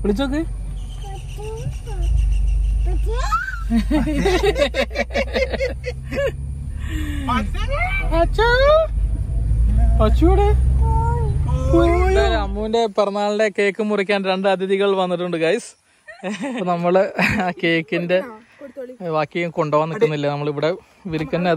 വിളിച്ചോക്ക് അച്ഛാ അച്ചൂടെ അമ്മുവിന്റെ പിറന്നാളിന്റെ കേക്ക് മുറിക്കാൻ രണ്ട് അതിഥികൾ വന്നിട്ടുണ്ട് ഗൈസ് അപ്പൊ നമ്മള് ആ കേക്കിന്റെ ബാക്കി കൊണ്ടുപോകാൻ നിൽക്കുന്നില്ല നമ്മളിവിടെ ഇവർക്ക് തന്നെ അത്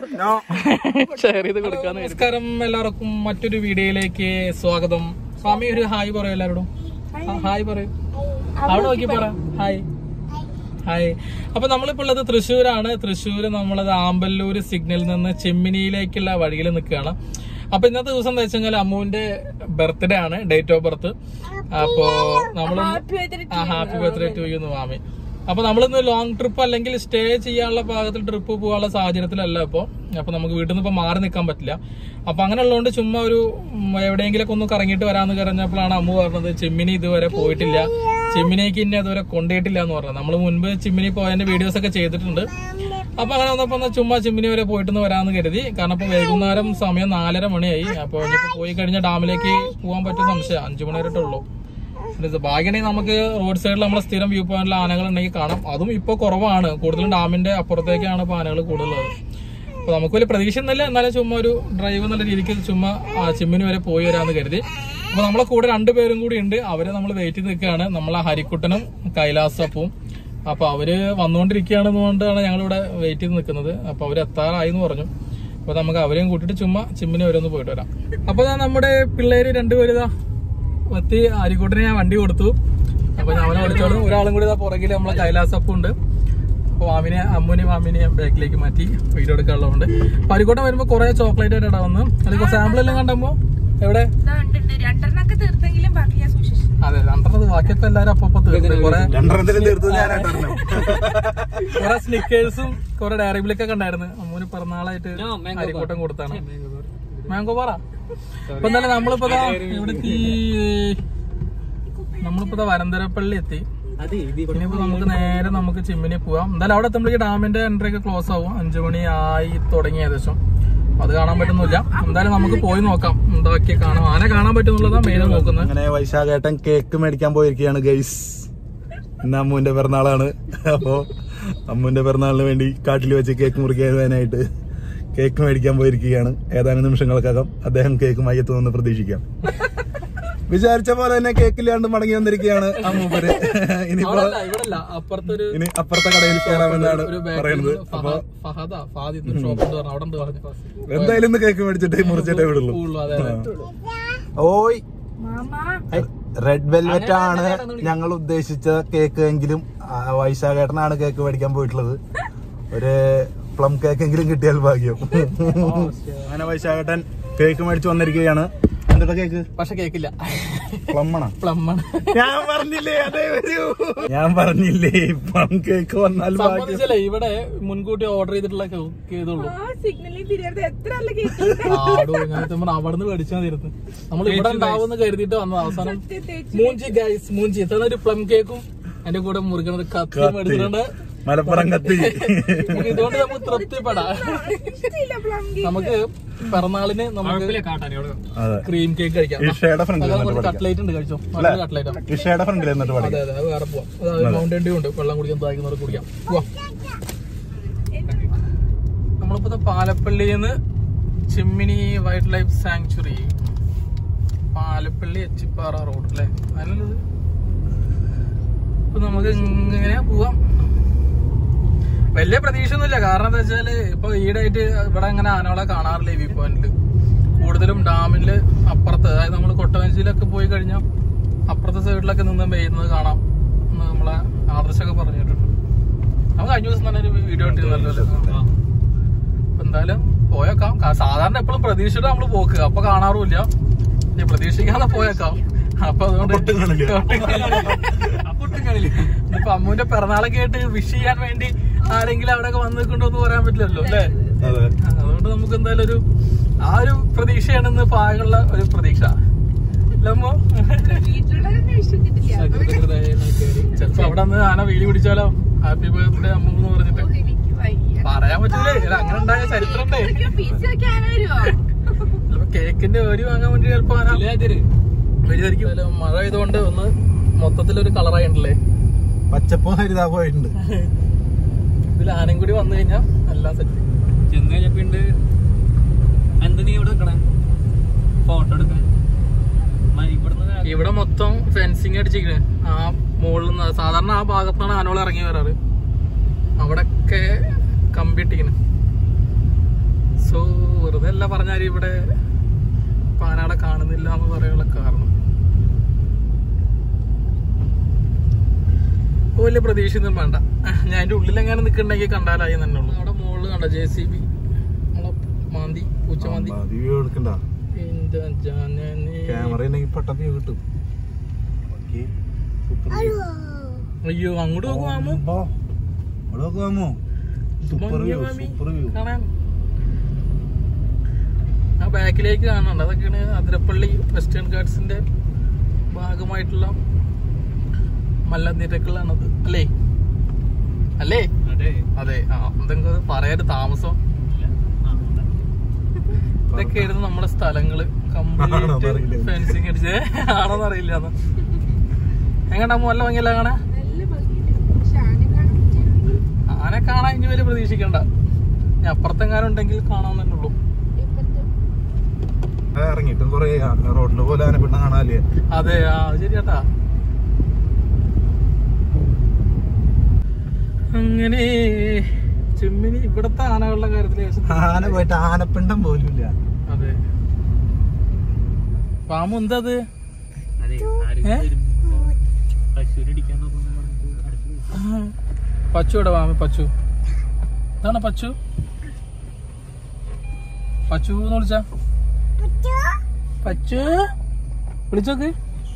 ഷെയർ ചെയ്ത് കൊടുക്കാന്ന് നമസ്കാരം എല്ലാവർക്കും മറ്റൊരു വീഡിയോയിലേക്ക് സ്വാഗതം സ്വാമി ഒരു ഹായ് പറയൂ എല്ലാവരോടും ആ, ഹായ് പറയൂ അവിടെ നോക്കി പറ ഹായ് ഹായ് അപ്പൊ നമ്മളിപ്പോ ഉള്ളത് തൃശ്ശൂരാണ് തൃശ്ശൂര് നമ്മളത് ആമ്പല്ലൂര് സിഗ്നലിൽ നിന്ന് ചെമ്മിനിയിലേക്കുള്ള വഴിയിൽ നിൽക്കുകയാണ് അപ്പൊ ഇന്നത്തെ ദിവസം എന്താ വെച്ച് കഴിഞ്ഞാൽ അമ്മുവിന്റെ ബർത്ത്ഡേ ആണ് ഡേറ്റ് ഓഫ് ബർത്ത് അപ്പോ നമ്മള് ഹാപ്പി ബർത്ത്ഡേ ടു യു മാമി അപ്പൊ നമ്മളിന്ന് ലോങ് ട്രിപ്പ് അല്ലെങ്കിൽ സ്റ്റേ ചെയ്യാനുള്ള പാകത്തിൽ ട്രിപ്പ് പോകാനുള്ള സാഹചര്യത്തിലല്ല ഇപ്പൊ അപ്പൊ നമുക്ക് വീട്ടിൽ നിന്ന് ഇപ്പൊ മാറി നിൽക്കാൻ പറ്റില്ല അപ്പൊ അങ്ങനെ ഉള്ളതുകൊണ്ട് ചുമ്മാ ഒരു ഉം, എവിടെയെങ്കിലൊക്കെ ഒന്ന് കറങ്ങിയിട്ട് വരാന്ന് കരഞ്ഞപ്പോഴാണ് അമ്മു പറഞ്ഞത് ചെമ്മിനി ഇതുവരെ പോയിട്ടില്ല ചെമ്മിനിക്ക് ഇനി അതുവരെ കൊണ്ടുപോയിട്ടില്ല എന്ന് പറഞ്ഞത് നമ്മൾ മുൻപ് ചിമ്മിനി പോയതിന്റെ വീഡിയോസ് ഒക്കെ ചെയ്തിട്ടുണ്ട് അപ്പൊ അങ്ങനെ വന്നപ്പോ എന്നാ ചുമ്മാ ചിമ്മിനി വരെ പോയിട്ടൊന്ന് വരാന്ന് കരുതി കാരണം ഇപ്പൊ വൈകുന്നേരം സമയം നാലര മണിയായി അപ്പൊ ഇനിയിപ്പോ പോയി കഴിഞ്ഞാൽ ഡാമിലേക്ക് പോകാൻ പറ്റിയ സംശയം അഞ്ചു മണി വരെ ഉള്ളൂ ഭാഗ്യണെങ്കിൽ നമുക്ക് റോഡ് സൈഡിൽ നമ്മളെ സ്ഥിരം വ്യൂ പോയിന്റിൽ ആനകൾ ഉണ്ടെങ്കിൽ കാണാം അതും ഇപ്പൊ കുറവാണ് കൂടുതലും ഡാമിന്റെ അപ്പുറത്തേക്കാണ് ഇപ്പൊ ആനകൾ കൂടുതലുള്ളത് അപ്പൊ നമുക്ക് വലിയ പ്രതീക്ഷ ഒന്നുമില്ല എന്നാലും ചുമ്മാ ഒരു ഡ്രൈവ് എന്നുള്ള രീതിക്ക് ചുമ്മാ ആ ചിമ്മിന് വരെ പോയി വരാന്ന് കരുതി അപ്പൊ നമ്മളെ കൂടെ രണ്ടുപേരും കൂടി ഉണ്ട് അവരെ നമ്മൾ വെയിറ്റ് ചെയ്ത് നിൽക്കുകയാണ് നമ്മളെ ഹരിക്കുട്ടനും കൈലാസപ്പവും അപ്പൊ അവര് വന്നുകൊണ്ടിരിക്കുകയാണെന്നുകൊണ്ടാണ് ഞങ്ങളിവിടെ വെയിറ്റ് ചെയ്ത് നിൽക്കുന്നത് അപ്പൊ അവര് എത്താറായി എന്ന് പറഞ്ഞു അപ്പൊ നമുക്ക് അവരെയും കൂട്ടിയിട്ട് ചുമ്മാ ചിമ്മിന് വരെ ഒന്ന് പോയിട്ട് വരാം അപ്പൊ ദാ നമ്മുടെ പിള്ളേര് രണ്ടുപേരും എത്തി അരിക്കോട്ടിന് ഞാൻ വണ്ടി കൊടുത്തു അപ്പൊ ഞാൻ അവനെ വിളിച്ചോളൂ ഒരാളും കൂടി പുറകിൽ നമ്മളെ കൈലാസപ്പം ഉണ്ട് അപ്പൊ മാമിനെ അമ്മുനെ മാമിനെ ഞാൻ ബാക്കിലേക്ക് മാറ്റി വീഡിയോ എടുക്കാനുള്ളതുകൊണ്ട് അപ്പൊ അരിക്കോട്ടം വരുമ്പോ കുറെ ചോക്ലേറ്റ് ആയിട്ട് ഇടാ വന്ന് അതിൽ സാമ്പിൾ എല്ലാം കണ്ടപ്പോ എവിടെ രണ്ടെണ്ണൊക്കെ തീർത്തെങ്കിലും ബാക്കി ഞാൻ സൂക്ഷിച്ചു അതെ രണ്ടെണ്ണത് ബാക്കിയൊക്കെ എല്ലാരും അപ്പൊ തീർത്ത് കുറെ രണ്ടെണ്ണത്തിന് തീർത്തത് ഞാനായിട്ടായിരുന്നു കുറെ സ്നിക്കേഴ്സും കുറെ ഡയറി മിൽക്കൊക്കെ ഉണ്ടായിരുന്നു അമ്മൂന് പിറന്നാളായിട്ട് അരിക്കോട്ടം കൊടുത്താണ് മാങ്കോ പറ അപ്പൊ എന്തായാലും നമ്മളിപ്പോ ദാ ഇവിടെ എത്തി നമ്മളിപ്പോ ദാ വരന്തരപ്പള്ളി എത്തി ഇനിയിപ്പോ നമുക്ക് നേരെ നമുക്ക് ചിമ്മിനി പോവാം എന്തായാലും അവിടെ എത്തുമ്പോഴേക്ക് ഡാമിന്റെ എൻട്രി ഒക്കെ ക്ലോസ് ആവും അഞ്ചു മണി ആയി തുടങ്ങി ഏകദേശം അപ്പൊ അത് കാണാൻ പറ്റുന്നില്ല എന്തായാലും നമുക്ക് പോയി നോക്കാം എന്താക്കി കാണാം ആന കാണാൻ പറ്റുന്നുള്ളതാ മെയിൻ നോക്കുന്നത് അങ്ങനെ വൈശാഖേട്ടൻ കേക്ക് മേടിക്കാൻ പോയിരിക്കുകയാണ് ഗൈസ് ഇന്ന് അമ്മുവിന്റെ പിറന്നാളാണ് അപ്പോ അമ്മുവിന്റെ പിറന്നാളിന് വേണ്ടി കാട്ടിൽ വെച്ച് കേക്ക് മുറിക്കാനായിട്ട് കേക്ക് മേടിക്കാൻ പോയിരിക്കുകയാണ് ഏതാനും നിമിഷങ്ങൾക്കകം അദ്ദേഹം കേക്ക് മയ്യത്ത് പ്രതീക്ഷിക്കാം വിചാരിച്ച പോലെ തന്നെ കേക്കില്ലാണ്ട് മടങ്ങി വന്നിരിക്കുകയാണ് അമ്മൂപ്പര് ഇനിയിപ്പോ അവിടെ ഇവിടല്ല അപ്പുറത്തൊരു ഇനി അപ്പുറത്തെ കടയിൽ കയറാമെന്നാണ് ഒരു പറയുന്നത് ബാക്കിൽ അപ്പൊ ഫഹദ ഫാദിന്റെ ഷോപ്പ് ഉണ്ട് പറഞ്ഞു അവിടെ ഉണ്ട് പറഞ്ഞു എന്തായാലും ഇന്ന് കേക്ക് മേടിച്ചിട്ടേ മുറിച്ചിട്ടേ വിടുള്ളൂ ഉള്ളൂ, അതെ അതെ ഓയ് മാമ റെഡ് വെൽവെറ്റ് ആണ് ഞങ്ങൾ ഉദ്ദേശിച്ച കേക്ക് എങ്കിലും ആ, വൈശാഖേട്ടനാണ് കേക്ക് മേടിക്കാൻ പോയിട്ടുള്ളത് ഒരു പ്ലം കേക്ക് എങ്കിലും കിട്ടിയാൽ ഭാഗ്യം അങ്ങനെ വൈശാഖേട്ടൻ കേക്ക് മേടിച്ചു വന്നിരിക്കുകയാണ് എന്തുട്ടാ കേക്ക് പക്ഷെ കേക്കില്ല പ്ലം ആണോ പ്ലം ആണ് ഞാൻ പറഞ്ഞില്ലേ അതേ വരൂ ഞാൻ പറഞ്ഞില്ലേ പ്ലം കേക്ക് വന്നാൽ ഭാഗ്യം സംബന്ധിച്ചല്ലേ ഇവിടെ മുൻകൂട്ടി ഓർഡർ ചെയ്തിട്ടുള്ള കേക്ക് ചെയ്തുള്ളൂ ആ സിഗ്നലിൽ തിരിയരുത് എത്ര നല്ല കേക്ക് ആടോ ഞാൻ നമ്മൾ അവിടെ നിന്ന് മേടിച്ചാൽ തീർത്ത് നമ്മൾ ഇവിടെ ഉണ്ടാവുമെന്ന് കരുതിയിട്ട് വന്നത് അവസാനം മൂഞ്ചി ഗൈസ് മൂഞ്ചി ഇത്ര ഒരു പ്ലം കേക്കും അതിന്റെ കൂടെ മുറിക്കണത് കത്തി മേടിച്ചിട്ടുണ്ട് മലപ്പുറം കത്തി നമുക്ക് ഇതുകൊണ്ട് നമുക്ക് തൃപ്തിപ്പെടാം ഇഷ്ടമില്ല പ്ലം നമുക്ക് പിറന്നാളിന് നമുക്ക് അതെ ക്രീം കേക്ക് കഴിക്കാം ഇഷയുടെ ഫ്രണ്ടിൽ അതായത് എന്നിട്ട് കുറച്ച് പഠിക്കാം കട്ട്ലേറ്റ് ഉണ്ട് കഴിച്ചോ നല്ല കട്ട്ലേറ്റ് ആണ് ഇഷയുടെ ഫ്രണ്ടിൽ എന്നിട്ട് അതെ പഠിക്കാം അതെ അത് വേറെ പോവാം അതായത് മൗണ്ടൻ ഡ്യൂ ഉണ്ട് വെള്ളം കുടിക്കാൻ താഴ്ക്കുന്നവർ കുടിക്കാം പോവാം നമ്മളിപ്പോ പാലപ്പള്ളിയിൽ നിന്ന് Chimmini wild life sanctuary Palappilly Echippara road അല്ലേ അതിനുള്ളത് ഇപ്പൊ നമുക്ക് ഇങ്ങനെ പോവാം വലിയ പ്രതീക്ഷ ഒന്നുമില്ല കാരണം എന്താ വെച്ചാല് ഇപ്പൊ ഈടായിട്ട് ഇവിടെ അങ്ങനെ ആനകളെ കാണാറില്ല ഈ വ്യൂ പോയിന്റിൽ കൂടുതലും ഡാമില് അപ്പുറത്ത് അതായത് നമ്മൾ കൊട്ടവഞ്ചിയിലൊക്കെ പോയി കഴിഞ്ഞാൽ അപ്പുറത്തെ സൈഡിലൊക്കെ നിന്ന് പെയ്യുന്നത് കാണാം എന്ന് നമ്മളെ ആദർശൊക്കെ പറഞ്ഞിട്ടുണ്ട് നമുക്ക് കഴിഞ്ഞ ദിവസം തന്നെ ഒരു വീഡിയോ ഇട്ടിരുന്നല്ലോ അപ്പൊ എന്തായാലും പോയേക്കാം കാ- സാധാരണ എപ്പോഴും പ്രതീക്ഷിച്ചിട്ട് നമ്മൾ പോക്ക് അപ്പൊ കാണാറുമില്ല ഇനി പ്രതീക്ഷിക്കാതെ പോയേക്കാം അപ്പൊ അതുകൊണ്ട് ഒട്ടും കാണില്ല. അപ്പൊ ഒട്ടും കാണില്ല. ഇപ്പൊ അമ്മുവിന്റെ പിറന്നാളൊക്കെ ആയിട്ട് വിഷ് ചെയ്യാൻ വേണ്ടി ആരെങ്കിലും അവിടെ വന്ന് നിൽക്കണ്ടോ എന്ന് പറയാൻ പറ്റില്ലല്ലോ അല്ലേ അതെ അതുകൊണ്ട് നമുക്ക് എന്തായാലും ഒരു ആ ഒരു പ്രതീക്ഷയാണെന്ന് പാകുള്ള ഒരു പ്രതീക്ഷ അല്ലമ്മോ വീട്ടിലുള്ളവരൊന്നും വിശ്വസിച്ചിട്ടില്ല ചിലപ്പോ അവിടെ നിന്ന് ആന വീലി പിടിച്ചാലോ ഹാപ്പി ബർത്ത്ഡേ അമ്മ എന്ന് പറഞ്ഞിട്ട് എനിക്ക് വയ്യ പറയാൻ പറ്റൂലേ ഇത് അങ്ങനെ ഉണ്ടായ ചരിത്രം ഉണ്ടേ പീസ് വെക്കാൻ വരുമോ ചിലപ്പോ കേക്കിന്റെ ഒരു വാങ്ങാൻ വേണ്ടി ചിലപ്പോ ആന വിചാരിക്കും മഴ ആയതുകൊണ്ട് ഒന്ന് മൊത്തത്തിലൊരു കളറായി ഉണ്ടല്ലേ പച്ചപ്പും ഹരിതാപമായിട്ടുണ്ട് ഇതിൽ ആനയും കൂടി വന്നു കഴിഞ്ഞാൽ എല്ലാം സെറ്റ് ചെന്ന് കഴിഞ്ഞപ്പിണ്ട് എന്താ നീ ഇവിടെ നിക്കണേ ഫോട്ടോ എടുക്കാൻ മ- ഇവിടുന്ന് വേ- ഇവിടെ മൊത്തം ഫെൻസിങ് അടിച്ചിരിക്കണ് ആ മുകളിൽ നിന്ന് സാധാരണ ആ ഭാഗത്താണ് ആനകൾ ഇറങ്ങി വരാറ് അവിടൊക്കെ കമ്പി ഇട്ടിക്കണ് സോ വെറുതെ അല്ല പറഞ്ഞാൽ ഇവിടെ ഇപ്പൊ ആനകളെ കാണുന്നില്ല എന്ന് പറയാനുള്ള കാരണം ഇപ്പൊ വലിയ പ്രതീക്ഷയൊന്നും വേണ്ട ഞാൻ അതിന്റെ ഉള്ളിലെങ്ങാനും നിൽക്കണ്ടെങ്കിൽ കണ്ടാലായി തന്നെ ഉള്ളു അവിടെ മുകളിൽ കണ്ട ജെ സി ബി നമ്മളെ മാന്തി പൂച്ച മാന്തി വ്യൂ എടുക്കണ്ട എന്റെ ജനനി. ക്യാമറ ഉണ്ടെങ്കിൽ പെട്ടെന്ന് വ്യൂ കിട്ടും ബാക്കി super view. അയ്യോ അങ്ങോട്ട് നോക്കുവാമോ അമ്പോ. ഇവിടെ നോക്കുവാമോ സൂപ്പർ വ്യൂ മാമി. സൂപ്പർ വ്യൂ കാണാൻ ആ ബാക്കിലേക്ക് കാണുന്നുണ്ട് അതൊക്കെയാണ് അതിരപ്പള്ളി വെസ്റ്റേൺ ഗാർഡ്സിന്റെ ഭാഗമായിട്ടുള്ള മല്ലനിരകളാണത് അല്ലേ അല്ലേ അതെ അതെ ആ എന്തെങ്കിലും പറയാൻ താമസം ഇല്ല. ആ, ഉണ്ട്. ഇതൊക്കെയായിരുന്നു നമ്മുടെ സ്ഥലങ്ങള് കംപ്ലീറ്റ് ആണോന്നറിയില്ല. ഫെൻസിങ് അടിച്ചേ ആണോന്ന് അറിയില്ല എങ്ങടാ നല്ല ഭംഗിയല്ല കാണാ നല്ല ഭംഗിയുണ്ട് പക്ഷെ ആനെ കാണാൻ പറ്റിയ ആനെ കാണാൻ ഇനി വരെ പ്രതീക്ഷിക്കണ്ട ഇനി അപ്പുറത്തെങ്ങാനും ഉണ്ടെങ്കിൽ കാണാൻ ഉള്ളൂ ഇപ്പത്തെ ആ, ഇറങ്ങിയിട്ടും കൊറേ റോഡിൽ പോലെ ആന പെണ്ണ കാണാല്ലേ അതെ ആ അത് ശരിയാട്ടാ അങ്ങനെ ചെമ്മിനി ഇവിടത്തെ ആനകളുടെ കാര്യത്തിൽ ഏകദേശം ആന പോയിട്ട് ആനപ്പിണ്ടം പോലും ഇല്ല അതെ പാമ്പ് എന്താ അത് അതെ ആരെങ്കിലും ഏ? വരുമ്പോ പശുവിനെ ഇടിക്കാൻ നോക്കുമ്പോ നമുക്ക് അടുത്ത് പോയി. പച്ചു ഇവിടെ പാമ്പ് പച്ചു ഇതാണ് പച്ചു പച്ചു എന്ന് വിളിച്ച പച്ചു വിളിച്ചോക്ക്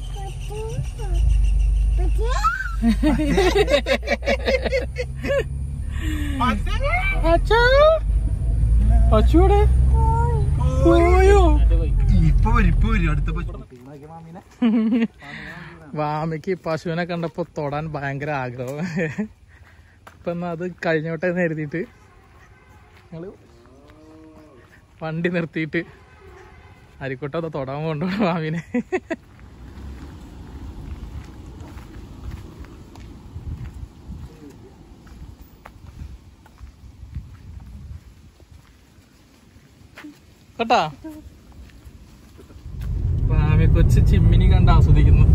പച്ചു പച്ചു ഇവിടെ പോയോ അത് പോയി ഇപ്പൊ വരും ഇപ്പൊ വരും അടുത്ത വാമിക്ക് പശുവിനെ കണ്ടപ്പോ തൊടാൻ ഭയങ്കര ആഗ്രഹം ഇപ്പൊ എന്നാ അത് കഴിഞ്ഞോട്ടെ എന്ന് കരുതിയിട്ട് ഞങ്ങള് വണ്ടി നിർത്തിയിട്ട് അരിക്കോട്ടെ അത് തൊടാൻ കൊണ്ടുപോകണം വാമിനെ കേട്ടാ വാമി കൊച്ച് ചിമ്മിനി കണ്ട് ആസ്വദിക്കുന്നു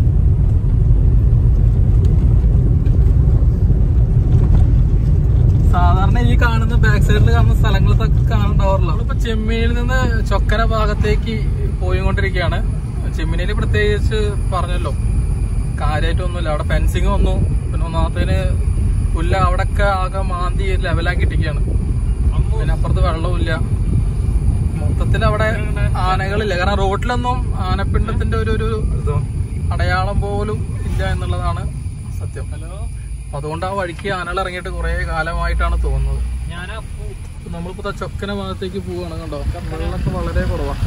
സാധാരണ ഈ കാണുന്ന ബാക്ക് സൈഡിൽ കാണുന്ന സ്ഥലങ്ങളത്തൊക്കെ കാണുന്നുണ്ടാവാറില്ല നമ്മളിപ്പോ ചെമ്മീനിൽ നിന്ന് ചൊക്കര ഭാഗത്തേക്ക് പോയിക്കൊണ്ടിരിക്കുകയാണ് ചെമ്മീനിൽ പ്രത്യേകിച്ച് പറഞ്ഞല്ലോ കാര്യമായിട്ടൊന്നുമില്ല അവിടെ ഫെൻസിങ് വന്നു പിന്നെ ഒന്നാമത്തേന് പുല്ല അവിടൊക്കെ ആകെ മാന്തി ലെവലാക്കി ഇട്ടിരിക്കുകയാണ് പിന്നെ അപ്പുറത്ത് വെള്ളമില്ല മൊത്തത്തിൽ അവിടെ ആനകളില്ല കാരണം റോഡിലൊന്നും ആനപ്പിണ്ടത്തിന്റെ ഒരു ഒരു അടയാളം പോലും ഇല്ല എന്നുള്ളതാണ് സത്യം ഹലോ അപ്പൊ അതുകൊണ്ട് ആ വഴിക്ക് ആനകൾ ഇറങ്ങിയിട്ട് കുറെ കാലമായിട്ടാണ് തോന്നുന്നത് ഞാൻ അപ്പു ഇപ്പൊ നമ്മളിപ്പോ ദാ ചൊക്കന ഭാഗത്തേക്ക് പോവാണ് കണ്ടോ വെള്ളമൊക്കെ വളരെ കുറവാണ്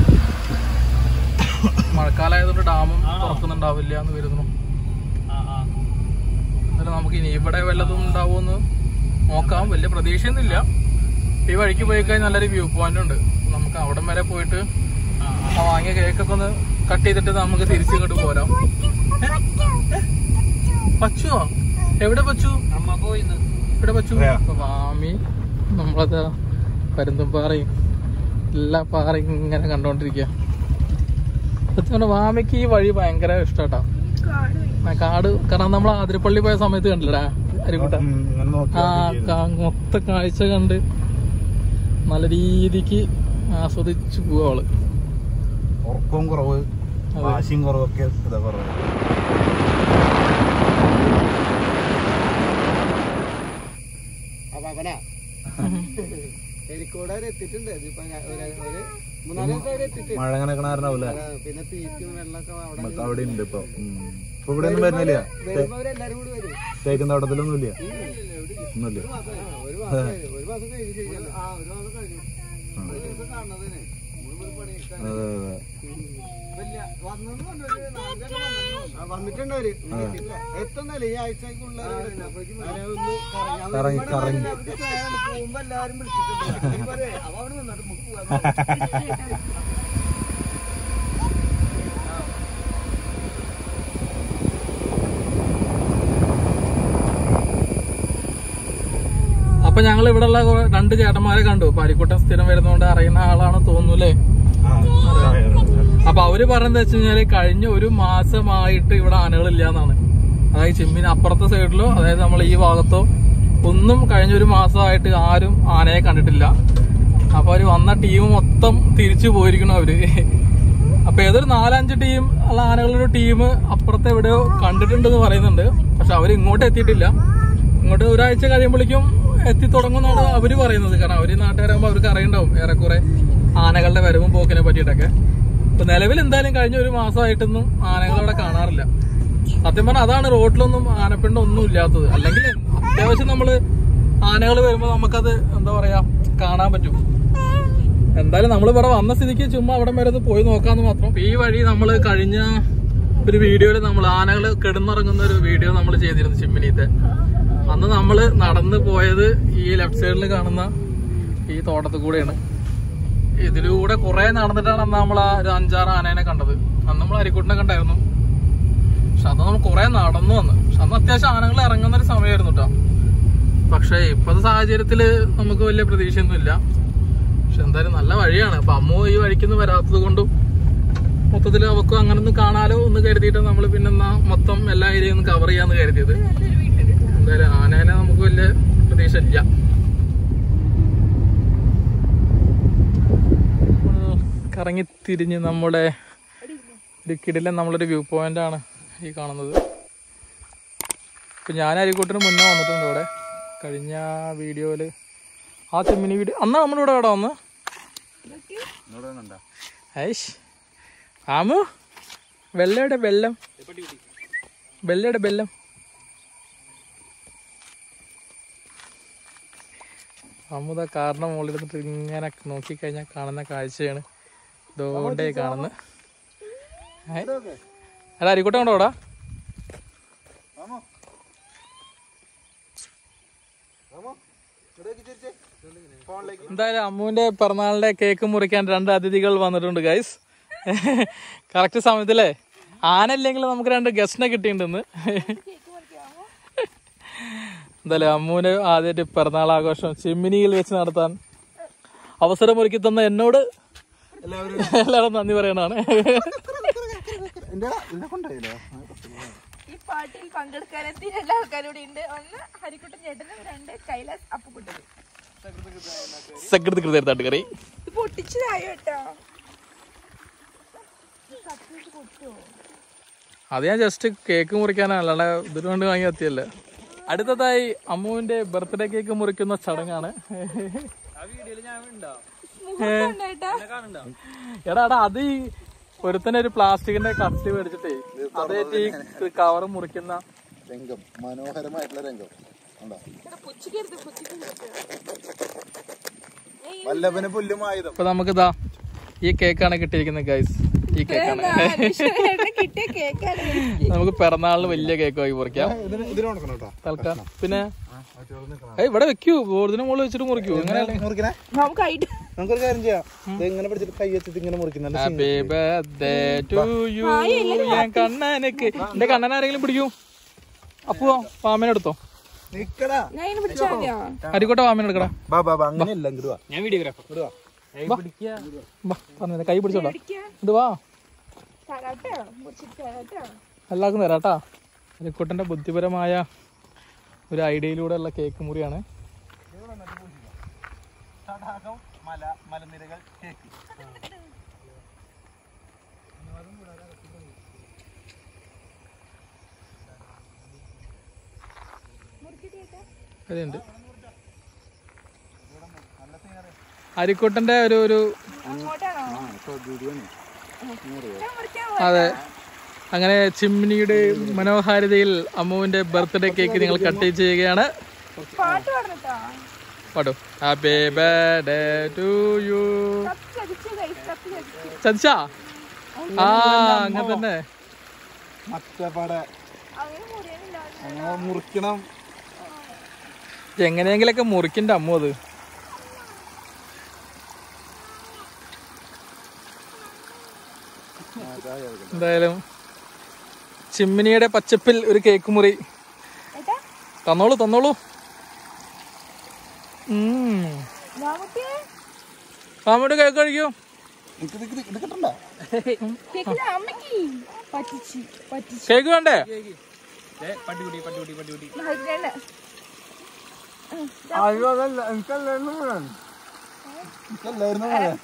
മഴക്കാലമായതുകൊണ്ട് ഡാമും ആ. തുറക്കുന്നുണ്ടാവില്ല എന്ന് വരുന്നു ആ ആ എന്നാലും നമുക്ക് ഇനി ഇവിടെ വല്ലതും ഉണ്ടാവുമെന്ന് നോക്കാം വലിയ പ്രതീക്ഷയൊന്നുമില്ല ഈ വഴിക്ക് പോയി കഴിഞ്ഞാൽ നല്ലൊരു വ്യൂ പോയിന്റ് ഉണ്ട് നമുക്ക് അവിടം വരെ പോയിട്ട് ആ ആ ആ വാങ്ങിയ കേക്കൊക്കെ ഒന്ന് കട്ട് ചെയ്തിട്ട് നമുക്ക് തിരിച്ചു ഇങ്ങോട്ട് പോരാം പച്ചുവോ എവിടെ പച്ചു അമ്മ പോയിന്ന് ഇവിടെ പച്ചു എവിടെയാ? അപ്പൊ വാമി നമ്മളത് പരുന്തും പാറയും എല്ലാ പാറയും ഇങ്ങനെ കണ്ടോണ്ടിരിക്കുക സത്യം പറഞ്ഞാ വാമിക്ക് ഈ വഴി ഭയങ്കര ഇഷ്ടാട്ടാ കാട് ആ കാട് കാരണം നമ്മൾ ആതിരപ്പള്ളി പോയ സമയത്ത് കണ്ടില്ലടാ അരിക്കുട്ട ഇങ്ങനെ നോക്കി ആ കാ- മൊത്ത കാഴ്ച കണ്ട് നല്ല രീതിക്ക് ആസ്വദിച്ചു പോവാ അവള് ഉറക്കവും കുറവ് അതെ. വാശിയും കുറവൊക്കെ ഇതാ കുറവ് എനിക്കൂടെ അവര് എത്തിയിട്ടുണ്ട് ഇതിപ്പോ ഞാൻ ഒരു ഒരു മൂന്നാല് ദിവസം അവര് എത്തിയിട്ട് മഴ അങ്ങനെ കാണാറുണ്ടാവില്ല പിന്നെ തീറ്റും വെള്ളമൊക്കെ അവിടെ നമുക്ക് അവിടെ ഉണ്ട് ഇപ്പൊ ഉം. ഇപ്പൊ ഇവിടെ ഒന്നും വരുന്നില്ല വരുമ്പോ അവരെല്ലാരും കൂടി വരും തേക്കും തോട്ടത്തിലൊന്നും ഇല്ല ഒന്നുമില്ല ആ, ഒരു മാസം കഴിഞ്ഞു. ഒരു മാസം കഴിഞ്ഞു ശരിയല്ല ആ ഒരു മാസം കഴിഞ്ഞു ഒരു ദിവസം കാണുന്നതിന് മൂന്ന് പണിയൊക്കെ അതെ അതെ വലിയ വന്നെന്ന് പറഞ്ഞൊരു നാലഞ്ചെണ്ണം വന്നെന്ന്. ആ, വന്നിട്ടുണ്ട് അവര് എത്തുന്നല്ലേ ഈ ആഴ്ചക്കുള്ള കറങ്ങി കറങ്ങി പോകുമ്പോ എല്ലാരും വിളിച്ചിട്ടുണ്ട് ഈ പറയേ, അവ അവിടെ നിന്നിട്ട് മുക്ക് പോവാൻ ഞങ്ങൾ ഇവിടെ ഉള്ള രണ്ട് ചേട്ടന്മാരെ കണ്ടു പാരിക്കുട്ടൻ സ്ഥിരം വരുന്നതുകൊണ്ട് അറിയുന്ന ആളാണ് തോന്നുന്നു അല്ലേ അപ്പൊ അവര് പറയുന്നത് വെച്ച് കഴിഞ്ഞാല് കഴിഞ്ഞ ഒരു മാസമായിട്ട് ഇവിടെ ആനകളില്ല എന്നാണ് അതായത് ചിമ്മിന് അപ്പുറത്തെ സൈഡിലോ അതായത് നമ്മൾ ഈ ഭാഗത്തോ ഒന്നും കഴിഞ്ഞ ഒരു മാസമായിട്ട് ആരും ആനയെ കണ്ടിട്ടില്ല അപ്പൊ അവര് വന്ന ടീം മൊത്തം തിരിച്ചു പോയിരിക്കണം അവര് അപ്പൊ ഏതൊരു നാലഞ്ച് ടീം ഉള്ള ആനകളുടെ ടീം അപ്പുറത്തെ എവിടെയോ കണ്ടിട്ടുണ്ടെന്ന് പറയുന്നുണ്ട് പക്ഷെ അവര് ഇങ്ങോട്ട് എത്തിയിട്ടില്ല ഇങ്ങോട്ട് ഒരാഴ്ച കഴിയുമ്പോഴേക്കും എത്തി തുടങ്ങുന്നാണ് അവര് പറയുന്നത് കാരണം അവര് നാട്ടുകാരാകുമ്പോൾ അവർക്ക് അറിയണ്ടാവും ഏറെക്കുറെ ആനകളുടെ വരവും പോക്കിനെ പറ്റിയിട്ടൊക്കെ ഇപ്പൊ നിലവിൽ എന്തായാലും കഴിഞ്ഞ ഒരു മാസമായിട്ടൊന്നും ആനകൾ അവിടെ കാണാറില്ല സത്യം പറഞ്ഞാൽ അതാണ് റോഡിലൊന്നും ആനപ്പിണ്ടം ഒന്നും ഇല്ലാത്തത് അല്ലെങ്കിൽ അത്യാവശ്യം നമ്മള് ആനകൾ വരുമ്പോ നമുക്കത് എന്താ പറയാ കാണാൻ പറ്റും എന്തായാലും നമ്മൾ ഇവിടെ വന്ന സ്ഥിതിക്ക് ചുമ്മാ അവിടെ വരെ ഒന്ന് പോയി നോക്കാന്ന് മാത്രം ഈ വഴി നമ്മൾ കഴിഞ്ഞ ഒരു വീഡിയോയിൽ നമ്മൾ ആനകൾ കിടന്നുറങ്ങുന്ന ഒരു വീഡിയോ നമ്മൾ ചെയ്തിരുന്നു ചിമ്മിനീത്തെ അന്ന് നമ്മൾ നടന്നു പോയത് ഈ ലെഫ്റ്റ് സൈഡിൽ കാണുന്ന ഈ തോട്ടത്തിൽ കൂടെയാണ് ഇതിലൂടെ കുറെ നടന്നിട്ടാണ് അന്ന് നമ്മൾ ആ ഒരു അഞ്ചാറ് ആനേനെ കണ്ടത് അന്ന് നമ്മൾ അരിക്കൂട്ടിനെ കണ്ടായിരുന്നു പക്ഷെ അന്ന് നമ്മൾ കുറെ നടന്നു വന്ന് പക്ഷെ അന്ന് അത്യാവശ്യം ആനകൾ ഇറങ്ങുന്ന ഒരു സമയമായിരുന്നു കേട്ടോ പക്ഷെ ഇപ്പോഴത്തെ സാഹചര്യത്തില് നമുക്ക് വലിയ പ്രതീക്ഷയൊന്നും ഇല്ല പക്ഷെ എന്തായാലും നല്ല വഴിയാണ് അപ്പൊ അമ്മു ഈ വഴിക്കൊന്നും വരാത്തത് കൊണ്ടും മൊത്തത്തിൽ അവക്കും അങ്ങനെ ഒന്ന് കാണാലോ എന്ന് കരുതിയിട്ട് നമ്മൾ പിന്നെ എന്നാ മൊത്തം എല്ലാ ഏരിയയും ഒന്ന് കവർ ചെയ്യാന്ന് കരുതിയത് എന്തായാലും ആനേനെ നമുക്ക് വലിയ പ്രതീക്ഷ ഇല്ല ഉം, കറങ്ങി തിരിഞ്ഞ് നമ്മുടെ ഒരു കിടിലൻ നമ്മളൊരു വ്യൂ പോയിന്റ് ആണ് ഈ കാണുന്നത് ഇപ്പൊ ഞാൻ അരിക്കൂട്ടിന് മുന്നേ വന്നിട്ടുണ്ട് ഇവിടെ കഴിഞ്ഞ വീഡിയോയില് ആ ചെമ്മിനി വീഡിയോ അന്നാ നമ്മളിവിടെ ഇവിടെ വന്ന് ഐഷ് ആമു വെള്ളയുടെ വെള്ളം വെള്ളയുടെ വെള്ളം അമുത കാരണം മുകളിലിരുന്നിട്ട് ഇങ്ങനെ നോക്കിക്കഴിഞ്ഞാൽ കാണുന്ന കാഴ്ചയാണ് ഇതോണ്ടേ കാണുന്നത് അല്ല അരിക്കൂട്ടം കൊണ്ടോ ഇവിടെ എന്തായാലും അമ്മുവിന്റെ പിറന്നാളിന്റെ കേക്ക് മുറിക്കാൻ രണ്ട് അതിഥികൾ വന്നിട്ടുണ്ട് ഗൈസ് കറക്റ്റ് സമയത്തില്ലേ ആനല്ലെങ്കിൽ നമുക്ക് രണ്ട് ഗസ്റ്റിനെ കിട്ടിയിട്ടുണ്ടെന്ന് എന്തായാലും അമ്മുവിന് ആദ്യമായിട്ട് പിറന്നാൾ ആഘോഷം ചിമ്മിനിയിൽ വെച്ച് നടത്താൻ അവസരം ഒരുക്കി തന്ന എന്നോട് എല്ലാവരും നന്ദി പറയണതാണ് ഈ പാട്ടിൽ പങ്കെടുക്കാനെത്തി രണ്ട് ആൾക്കാരും കൂടി ഉണ്ട് ഒന്ന് ഹരിക്കുട്ടൻ ചേട്ടനും രണ്ട് കൈലാസ് അപ്പുക്കുട്ടനും സകൃതി കൃത്യമായിട്ട് കറി ഇത് പൊട്ടിച്ചതായോ കേട്ടോ അത് ഞാൻ ജസ്റ്റ് കേക്ക് മുറിക്കാനാണ് അല്ലാണ്ട് ഇതിനു വേണ്ടി വാങ്ങി എത്തിയല്ലേ അടുത്തതായി അമ്മുവിന്റെ ബർത്ത്ഡേ കേക്ക് മുറിക്കുന്ന ചടങ്ങാണ് എടാ എടാ അത് ഈ ഒരുത്തന്നെ ഒരു പ്ലാസ്റ്റിക്കിന്റെ കത്തി മേടിച്ചിട്ടേ അതേറ്റ് ഈ കവർ മുറിക്കുന്ന രംഗം മനോഹരമായിട്ടുള്ള രംഗം കണ്ടോ പുച്ചിക്കരുത് പുച്ചിക്കരുത് വല്ലഭന് പുല്ലുമായുധം ഇപ്പൊ നമുക്കിതാ ഈ കേക്കാണ് കിട്ടിയിരിക്കുന്നത് ഗൈസ് ഈ കേക്കാണ് കിട്ടിയ കേക്കാണ് നമുക്ക് പിറന്നാളിന് വലിയ കേക്ക് വാങ്ങി മുറിക്കാം ഇതിന് കൊടുക്കണം കേട്ടോ തൽക്കാലം പിന്നെ ഏയ് ഇവിടെ വെക്കൂ ബോർഡിന് മുകളിൽ വെച്ചിട്ട് മുറിക്കൂ ഇങ്ങനെ മുറിക്കണേ നമുക്ക് ഐഡിയ നമുക്കൊരു കാര്യം ചെയ്യാം ഇത് ഇങ്ങനെ പിടിച്ചിട്ട് കൈ വെച്ചിട്ട് ഇങ്ങനെ മുറിക്കുന്ന ഹാപ്പി ബർത്ത്ഡേ ടു യു ഞാൻ കണ്ണനക്ക് എന്റെ കണ്ണൻ ആരെങ്കിലും പിടിക്കൂ അപ്പോ വാമനെ എടുത്തോ നിക്കടാ ഞാൻ ഇങ്ങനെ പിടിച്ചാ മതിയോ അരിക്കോട്ടെ വാമനെ എടുക്കടാ ബാ ബാ ബാ അങ്ങനെയല്ല ഇങ്ങോട്ട് വാ ഞാൻ വീഡിയോഗ്രാഫർ വാ പറഞ്ഞു കൈ പിടിച്ചോടാ ഇത് വാ തരാട്ടോ മുറിച്ചിട്ട് തരാട്ടോ എല്ലാവർക്കും തരാട്ടാ അരിക്കോട്ടന്റെ ബുദ്ധിപരമായ ഒരു ഐഡിയയിലൂടെയുള്ള കേക്ക് മുറിയാണ് തടാകം മല മലനിരകൾ കേക്ക് അതുണ്ട് അരിക്കോട്ടന്റെ ഒരു ഒരു അങ്ങോട്ടാണോ അതെ അങ്ങനെ ചിമ്മിനിയുടെ മനോഹാരിതയിൽ അമ്മുവിന്റെ ബർത്ത്ഡേ കേക്ക് നിങ്ങൾ കട്ട് ചെയ്യുകയാണ് പാട്ട് പാടണട്ടോ പാടോ ഹാപ്പി ബർത്ത്ഡേ ടു യു കത്തി ചതിച്ചു കൈസ് കത്തി ചതിച്ചു ചതിച്ചാ ആ അങ്ങനെ തന്നെ മറ്റപ്പാടെ അങ്ങനെ മുറിയാനില്ല അങ്ങനെ മുറിക്കണം എങ്ങനെയെങ്കിലൊക്കെ മുറിക്കണ്ട അമ്മു അത് എന്തായാലും ചിമ്മിനിയുടെ പച്ചപ്പിൽ ഒരു കേക്ക് മുറി ഏട്ടാ തന്നോളൂ തന്നോളൂ ഉം. നമുക്ക് മാമൂട്ടി കേക്ക് കഴിക്കൂ കേക്കില്ല അമ്മക്ക് പറ്റിച്ച് പറ്റിച്ച് കേക്ക് വേണ്ടേ പട്ടികുട്ടി പട്ടികുട്ടി പട്ടികുട്ടി ഹസ്ബൻഡ് അയ്യോ അതല്ല എനിക്കല്ലായിരുന്നു വേണം എനിക്കല്ലായിരുന്നു വേണം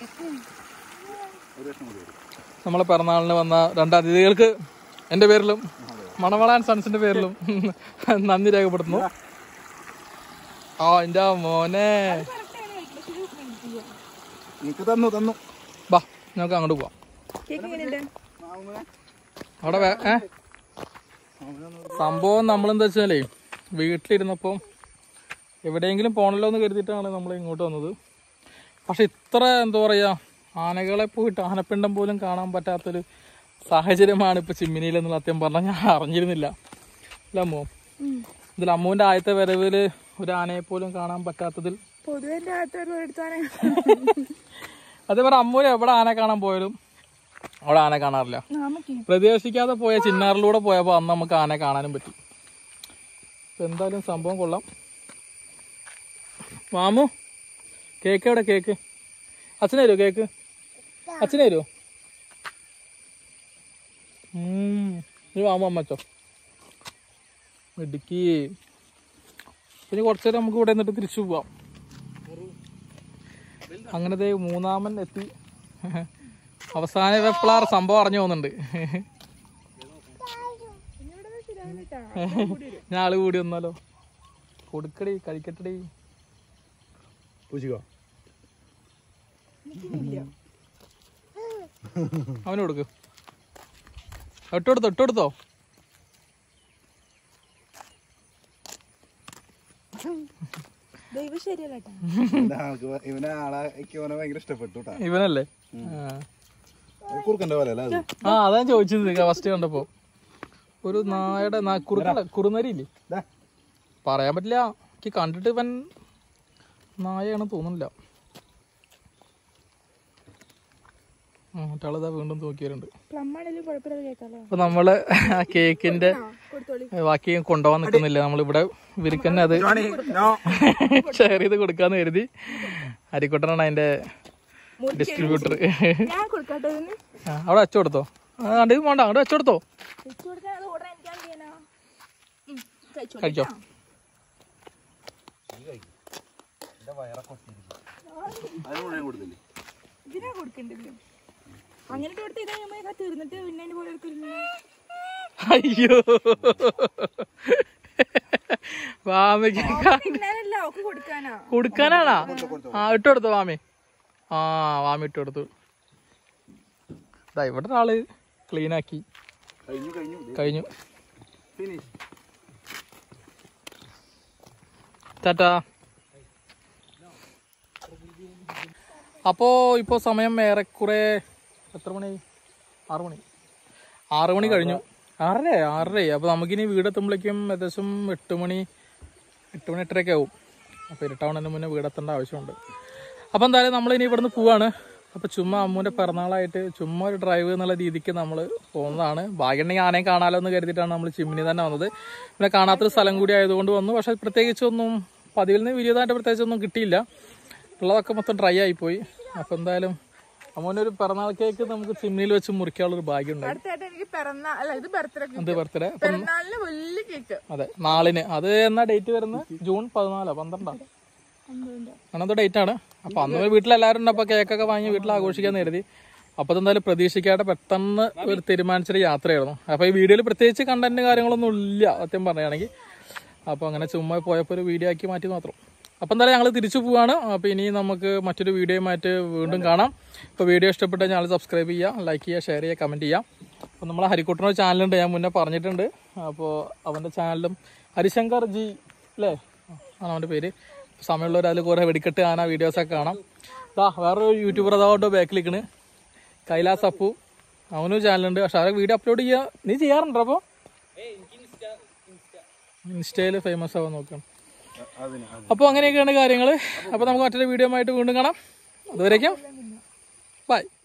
നമ്മളെ പിറന്നാളിന് വന്ന രണ്ട് അതിഥികൾക്ക് എൻ്റെ പേരിലും മണവളാൻ സൺസിന്റെ പേരിലും നന്ദി രേഖപ്പെടുത്തുന്നു ആ എൻ്റെ മോനെ എനിക്ക് തന്നു തന്നു ബാ നമുക്ക് അങ്ങോട്ട് പോവാം കേക്ക് എങ്ങനെയുണ്ട് അവിടെ വേ- ഏ സംഭവം നമ്മളെന്താ വെച്ചാലേ വീട്ടിലിരുന്നപ്പോൾ എവിടെയെങ്കിലും പോണല്ലോ എന്ന് കരുതിയിട്ടാണ് നമ്മൾ ഇങ്ങോട്ട് വന്നത് പക്ഷെ ഇത്ര എന്താ പറയുക ആനകളെ പോയിട്ട് ആനപ്പിണ്ടം പോലും കാണാൻ പറ്റാത്തൊരു സാഹചര്യമാണ് ഇപ്പോൾ ചിമ്മിനിയിൽ എന്നുള്ള സത്യം പറഞ്ഞാൽ ഞാൻ അറിഞ്ഞിരുന്നില്ല അല്ല അമ്മോ ഇതിൽ അമ്മുവിൻ്റെ ആദ്യത്തെ വരവിൽ ഒരു ആനയെ പോലും കാണാൻ പറ്റാത്തതിൽ പൊതുവെ എന്റെ അകത്ത് എടുത്താണ് അതേപോലെ അമ്മൂര് എവിടെ ആന കാണാൻ പോയാലും അവിടെ ആന കാണാറില്ല നമുക്ക് പ്രതീക്ഷിക്കാതെ പോയ ചിന്നാറിലൂടെ പോയപ്പോൾ അന്ന് നമുക്ക് ആനെ കാണാനും പറ്റി ഇപ്പൊ എന്തായാലും സംഭവം കൊള്ളാം മാമു കേക്ക് എവിടെ കേക്ക് അച്ഛനെ തരുമോ കേക്ക് അച്ഛനെ തരുമോ ഇത് മാമു അമ്മച്ചോ ഇടുക്കി പിന്നെ കുറച്ചു നേരം നമുക്ക് ഇവിടെ നിന്നിട്ട് തിരിച്ചു പോവാം അങ്ങനെ ദേ മൂന്നാമൻ എത്തി അവസാന വെപ്പിളാർ സംഭവം അറിഞ്ഞു പോകുന്നുണ്ട് ഞാൻ ആള് കൂടി വന്നാലോ കൊടുക്കടി കഴിക്കട്ടടി പൂച്ചിക്കോ അവന് കൊടുക്ക് ഇട്ടെടുത്തോ ഇട്ടെടുത്തോ ദൈവം ശരിയല്ല കേട്ടോ ഇവനെ ആളെ എനിക്ക് അവനെ ഭയങ്കര ഇഷ്ടപ്പെട്ടു കേട്ടാ ഇവനല്ലേ ആ. കുറുക്കന്റെ പോലെ അല്ലേ അത് ആ അതാ ഞാൻ ചോദിച്ചത് ഫസ്റ്റ് കണ്ടപ്പോ ഒരു നായയുടെ നാ- കുറുക്കല്ല കുറുനരി ഇല്ലേ ദാ. പറയാൻ പറ്റില്ല എനിക്ക് കണ്ടിട്ട് ഇവൻ നായയാണ് തോന്നുന്നില്ല ആ, മറ്റാളിതാ വീണ്ടും നോക്കിയവരുണ്ട് പ്ലം ആണെങ്കിലും കുഴപ്പമില്ല കേൾക്കാലോ അപ്പൊ നമ്മള് ആ കേക്കിന്റെ കൊടുത്തോളി ബാക്കി കൊണ്ടുപോകാൻ നിൽക്കുന്നില്ല നമ്മളിവിടെ ഇവർക്ക് തന്നെ അത് ഷെയർ ചെയ്ത് കൊടുക്കാന്ന് കരുതി അരിക്കൊട്ടനാണ് അതിന്റെ ഡിസ്ട്രിബ്യൂട്ടർ ഞാൻ കൊടുക്കട്ടെ ഇതിന് അവിടെ വെച്ചു കൊടുത്തോ ആ, കണ്ട് ഇത് വേണ്ട അവിടെ വെച്ചു കൊടുത്തോ വെച്ച് കൊടുക്കാൻ അത് ഓർഡർ എനിക്കാൻ ചെയ്യാനാ ഉം, കഴിച്ചോ. കഴിച്ചോ ഇതിനാ കൊടുക്കേണ്ടത് അങ്ങനെ കൊടുത്ത് ഇതാ നമ്മൾ തീർന്നിട്ട് പിന്നെ അതിന്റെ പോലെ എടുത്തിരുന്നു അയ്യോ വാമയ്ക്ക് തിന്നാനല്ല ഒക്കെ കൊടുക്കാനാ കൊടുക്കാനാണാ ആ ഇട്ട് കൊടുത്തോ വാമി ആ വാമി ഇട്ട് കൊടുത്തു ഇതാ ഇവിടെ ഒരാള് ക്ലീൻ ആക്കി കഴിഞ്ഞു കഴിഞ്ഞു കഴിഞ്ഞു ഫിനിഷ് ടാറ്റാ അപ്പോ ഇപ്പോ സമയം ഏറെക്കുറെ എത്ര മണി ആറു മണി ആറു മണി കഴിഞ്ഞു ആറര ആറര അപ്പൊ നമുക്കിനി വീടെത്തുമ്പോഴേക്കും ഏകദേശം എട്ട് മണി എട്ട് മണി എട്ടരയൊക്കെ ആവും അപ്പൊ ഇരുട്ടാവണതിന് മുന്നേ വീടെത്തേണ്ട ആവശ്യമുണ്ട് അപ്പൊ എന്തായാലും നമ്മൾ ഇനി ഇവിടുന്ന് പോവാണ് അപ്പൊ ചുമ്മാ അമ്മൂന്റെ പിറന്നാളായിട്ട് ചുമ്മാ ഒരു ഡ്രൈവ് എന്നുള്ള രീതിക്ക് നമ്മൾ പോകുന്നതാണ് ഭാഗ്യമുണ്ടെങ്കിൽ ആനയും കാണാലോ എന്ന് കരുതിയിട്ടാണ് നമ്മൾ ചിമ്മിനി തന്നെ വന്നത് പിന്നെ കാണാത്തൊരു സ്ഥലം കൂടി ആയതുകൊണ്ട് വന്നു പക്ഷെ പ്രത്യേകിച്ചൊന്നും പതിവിൽ നിന്ന് വീഡിയോതായിട്ട് പ്രത്യേകിച്ചൊന്നും കിട്ടിയില്ല ഉള്ളതൊക്കെ മൊത്തം ഡ്രൈ ആയിപ്പോയി അപ്പൊ എന്തായാലും അമ്മൂനൊരു പിറന്നാൾ കേക്ക് നമുക്ക് ചിമ്മിനിയിൽ വെച്ച് മുറിക്കാനുള്ളൊരു ഭാഗ്യം ഉണ്ടായി അടുത്തായിട്ട് എനിക്ക് പിറന്നാൾ അല്ല ഇത് ബർത്ത്ഡേ എന്ത് ബർത്ത്ഡേ പിറന്നാളിന് വലിയ കേക്ക് അതെ നാളിന് അത് എന്നാ ഡേറ്റ് വരുന്നത് ജൂൺ പതിനാലോ പന്ത്രണ്ടോ അങ്ങനത്തെ ഡേറ്റ് ആണ് അപ്പൊ അന്ന് വീട്ടിലെല്ലാവരും ഉണ്ട് അപ്പൊ കേക്കൊക്കെ വാങ്ങി വീട്ടിൽ ആഘോഷിക്കാന്ന് കരുതി അപ്പൊ എന്തായാലും പ്രതീക്ഷിക്കാതെ പെട്ടെന്ന് ഒരു തീരുമാനിച്ചൊരു യാത്രയായിരുന്നു അപ്പൊ ഈ വീഡിയോയിൽ പ്രത്യേകിച്ച് കണ്ടന്റ് കാര്യങ്ങളൊന്നും ഇല്ല സത്യം പറയുകയാണെങ്കിൽ അപ്പൊ അങ്ങനെ ചുമ്മാ പോയപ്പോൾ ഒരു വീഡിയോ ആക്കി മാറ്റി മാത്രം അപ്പൊ എന്തായാലും ഞങ്ങൾ തിരിച്ചു പോവാണ് അപ്പൊ ഇനി നമുക്ക് മറ്റൊരു വീഡിയോയുമായിട്ട് വീണ്ടും കാണാം ഇപ്പൊ വീഡിയോ ഇഷ്ടപ്പെട്ട ചാനൽ സബ്സ്ക്രൈബ് ചെയ്യുക ലൈക്ക് ചെയ്യുക ഷെയർ ചെയ്യുക കമന്റ് ചെയ്യുക അപ്പോൾ നമ്മളെ ഹരിക്കുട്ടനൊരു ചാനലുണ്ട് ഞാൻ മുന്നേ പറഞ്ഞിട്ടുണ്ട് അപ്പോൾ അവൻ്റെ ചാനലും ഹരിശങ്കർ ജി അല്ലേ ആണ് അവൻ്റെ പേര് സമയമുള്ളവർ അതിൽ കുറേ വെടിക്കെട്ട് ആന വീഡിയോസൊക്കെ കാണാം ഇതാ വേറൊരു യൂട്യൂബർ അതാവട്ടോ ബാക്കിൽ നിൽക്കണ് കൈലാസ് അപ്പു അവനും ചാനലുണ്ട് പക്ഷെ അവരെ വീഡിയോ അപ്ലോഡ് ചെയ്യുക നീ ചെയ്യാറുണ്ടോ അപ്പോൾ ഇൻസ്റ്റയിൽ ഫേമസ് ആവാൻ നോക്കണം അപ്പോൾ അങ്ങനെയൊക്കെയാണ് കാര്യങ്ങൾ അപ്പോൾ നമുക്ക് മറ്റൊരു വീഡിയോ ആയിട്ട് വീണ്ടും കാണാം അതുവരേക്കും ബൈ